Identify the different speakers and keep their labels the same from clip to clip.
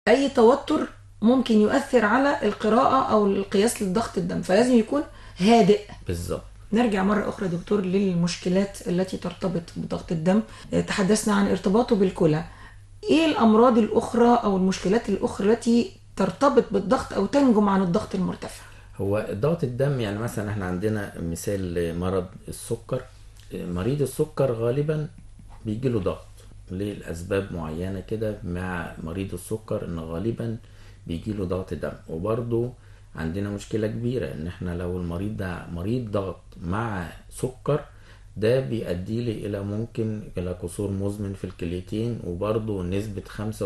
Speaker 1: اي توتر ممكن يؤثر على القراءة او القياس لضغط الدم فلازم يكون هادئ
Speaker 2: بالظبط
Speaker 1: نرجع مرة أخرى دكتور للمشكلات التي ترتبط بضغط الدم تحدثنا عن ارتباطه بالكلى إيه الأمراض الأخرى أو المشكلات الأخرى التي ترتبط بالضغط أو تنجم عن الضغط المرتفع
Speaker 2: هو ضغط الدم يعني مثلا احنا عندنا مثال مرض السكر مريض السكر غالبا بيجي له ضغط لأسباب معينة كده مع مريض السكر ان غالبا بيجي له ضغط دم وبرضه عندنا مشكلة كبيرة ان احنا لو المريض ده مريض ضغط مع سكر ده بيؤدي لي الى ممكن الى قصور مزمن في الكليتين وبرضه نسبة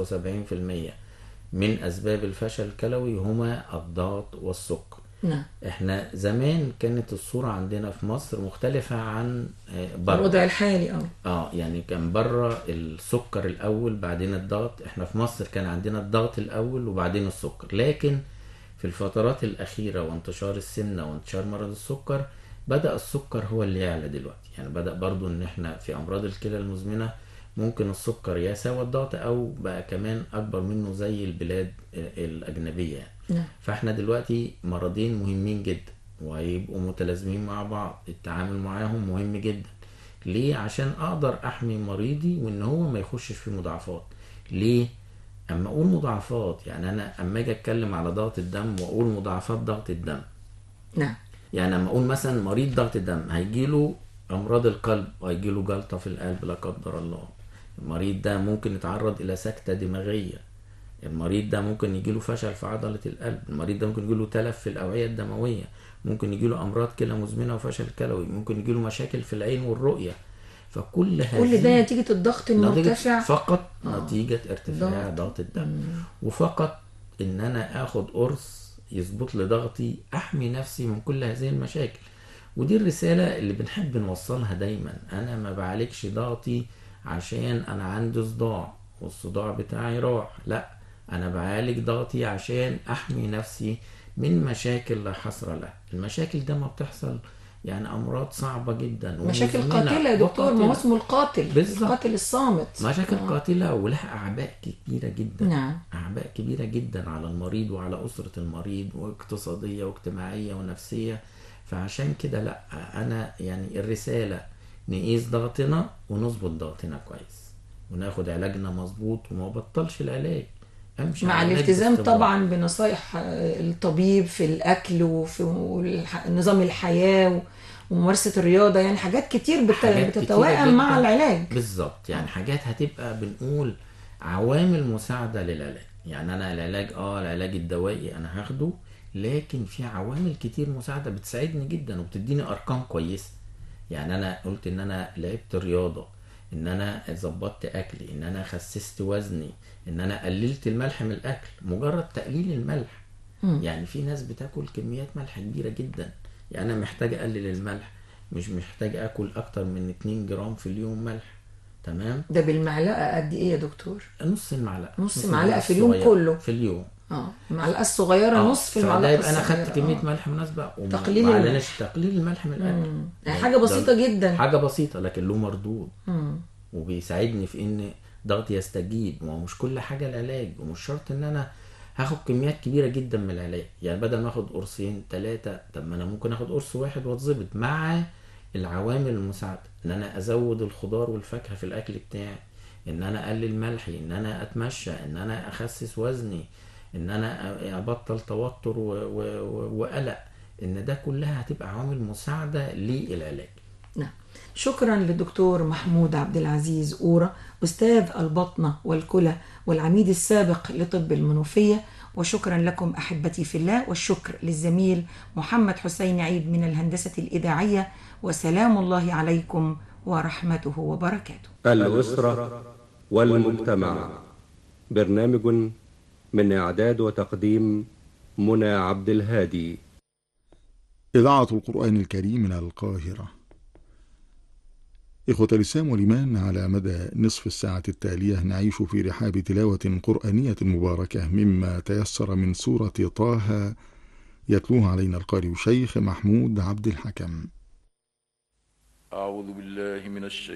Speaker 2: 75% من اسباب الفشل الكلوي هما الضغط والسكر
Speaker 1: نعم
Speaker 2: احنا زمان كانت الصورة عندنا في مصر مختلفة عن آه، بره
Speaker 1: الوضع الحالي أو
Speaker 2: اه يعني كان بره السكر الاول بعدين الضغط احنا في مصر كان عندنا الضغط الاول وبعدين السكر لكن في الفترات الاخيره وانتشار السمنه وانتشار مرض السكر بدا السكر هو اللي يعلى دلوقتي يعني بدا برضو ان احنا في امراض الكلى المزمنه ممكن السكر يساوي الضغط او بقى كمان اكبر منه زي البلاد الاجنبيه يعني
Speaker 1: نعم
Speaker 2: فاحنا دلوقتي مرضين مهمين جدا وهيبقوا متلازمين مع بعض التعامل معاهم مهم جدا ليه عشان اقدر احمي مريضي وان هو ما يخشش في مضاعفات ليه اما اقول مضاعفات يعني انا اما اجي اتكلم على ضغط الدم واقول مضاعفات ضغط الدم
Speaker 1: نعم
Speaker 2: يعني اما اقول مثلا مريض ضغط الدم هيجيله امراض القلب وهيجيله جلطه في القلب لا قدر الله المريض ده ممكن يتعرض الى سكته دماغيه المريض ده ممكن يجيله فشل في عضله القلب المريض ده ممكن يجيله تلف في الاوعيه الدمويه ممكن يجيله امراض كلى مزمنه وفشل كلوي ممكن يجيله مشاكل في العين والرؤيه فكل هذه
Speaker 1: كل ده نتيجة الضغط
Speaker 2: نتيجة
Speaker 1: المرتفع
Speaker 2: فقط
Speaker 1: آه.
Speaker 2: نتيجة ارتفاع
Speaker 1: ضغط.
Speaker 2: ضغط الدم وفقط ان انا اخد قرص يظبط لي ضغطي احمي نفسي من كل هذه المشاكل ودي الرسالة اللي بنحب نوصلها دايما انا ما بعالجش ضغطي عشان انا عندي صداع والصداع بتاعي راح لا انا بعالج ضغطي عشان احمي نفسي من مشاكل لا حصر لها المشاكل ده ما بتحصل يعني امراض صعبة جدا
Speaker 1: مشاكل
Speaker 2: ومزمنة
Speaker 1: قاتلة يا دكتور ما هو
Speaker 2: وقاتلة.
Speaker 1: اسمه القاتل
Speaker 2: بالظبط.
Speaker 1: القاتل الصامت
Speaker 2: مشاكل
Speaker 1: آه.
Speaker 2: قاتلة ولها أعباء كبيرة جدا
Speaker 1: نعم
Speaker 2: أعباء كبيرة جدا على المريض وعلى أسرة المريض واقتصادية واجتماعية ونفسية فعشان كده لا أنا يعني الرسالة نقيس ضغطنا ونظبط ضغطنا كويس وناخد علاجنا مظبوط وما بطلش العلاج أمشي
Speaker 1: مع
Speaker 2: على العلاج
Speaker 1: الالتزام
Speaker 2: باستمرار.
Speaker 1: طبعا بنصايح آه، الطبيب في الاكل وفي والح- نظام الحياه و- وممارسه الرياضه يعني حاجات كتير بت-
Speaker 2: حاجات كتيرة
Speaker 1: بتتوائم مع
Speaker 2: جداً.
Speaker 1: العلاج
Speaker 2: بالظبط يعني حاجات هتبقى بنقول عوامل مساعدة للعلاج يعني أنا العلاج اه العلاج الدوائي أنا هاخده لكن في عوامل كتير مساعدة بتساعدني جدا وبتديني أرقام كويسة يعني أنا قلت إن أنا لعبت رياضة إن أنا ظبطت أكلي إن أنا خسست وزني إن أنا قللت الملح من الأكل مجرد تقليل الملح
Speaker 1: مم.
Speaker 2: يعني في ناس بتاكل كميات ملح كبيرة جدا يعني أنا محتاج أقلل الملح مش محتاج آكل أكتر من 2 جرام في اليوم ملح تمام
Speaker 1: ده بالمعلقه قد ايه يا دكتور
Speaker 2: نص المعلقة
Speaker 1: نص معلقة في اليوم
Speaker 2: الصغيرة.
Speaker 1: كله.
Speaker 2: في اليوم
Speaker 1: اه المعلقه الصغيره
Speaker 2: آه،
Speaker 1: نص في
Speaker 2: فده
Speaker 1: المعلقه
Speaker 2: يبقى انا
Speaker 1: الصغيرة.
Speaker 2: خدت كميه
Speaker 1: آه.
Speaker 2: ملح مناسبه وما-
Speaker 1: تقليل
Speaker 2: ما
Speaker 1: الملح.
Speaker 2: عليناش تقليل الملح من الاكل
Speaker 1: مم.
Speaker 2: ده-
Speaker 1: يعني حاجه بسيطه
Speaker 2: ده
Speaker 1: جدا
Speaker 2: حاجه بسيطه لكن له مردود
Speaker 1: مم.
Speaker 2: وبيساعدني في ان ضغطي يستجيب وهو مش كل حاجه العلاج ومش شرط ان انا هاخد كميات كبيره جدا من العلاج يعني بدل ما اخد قرصين ثلاثه طب ما انا ممكن اخد قرص واحد واتظبط مع العوامل المساعده ان انا ازود الخضار والفاكهه في الاكل بتاعي ان انا اقلل ملحي ان انا اتمشى ان انا اخسس وزني ان انا ابطل توتر و- و- و- وقلق ان ده كلها هتبقى عوامل مساعده للعلاج
Speaker 1: نعم شكرا للدكتور محمود عبد العزيز أورا أستاذ البطنة والكلى والعميد السابق لطب المنوفية وشكرا لكم أحبتي في الله والشكر للزميل محمد حسين عيد من الهندسة الإذاعية وسلام الله عليكم ورحمته وبركاته
Speaker 3: الأسرة والمجتمع برنامج من إعداد وتقديم منى عبد الهادي
Speaker 4: إذاعة القرآن الكريم من القاهرة إخوة الإسلام والإيمان على مدى نصف الساعة التالية نعيش في رحاب تلاوة قرآنية مباركة مما تيسر من سورة طه يتلوها علينا القارئ الشيخ محمود عبد الحكم
Speaker 5: أعوذ بالله من الشيطان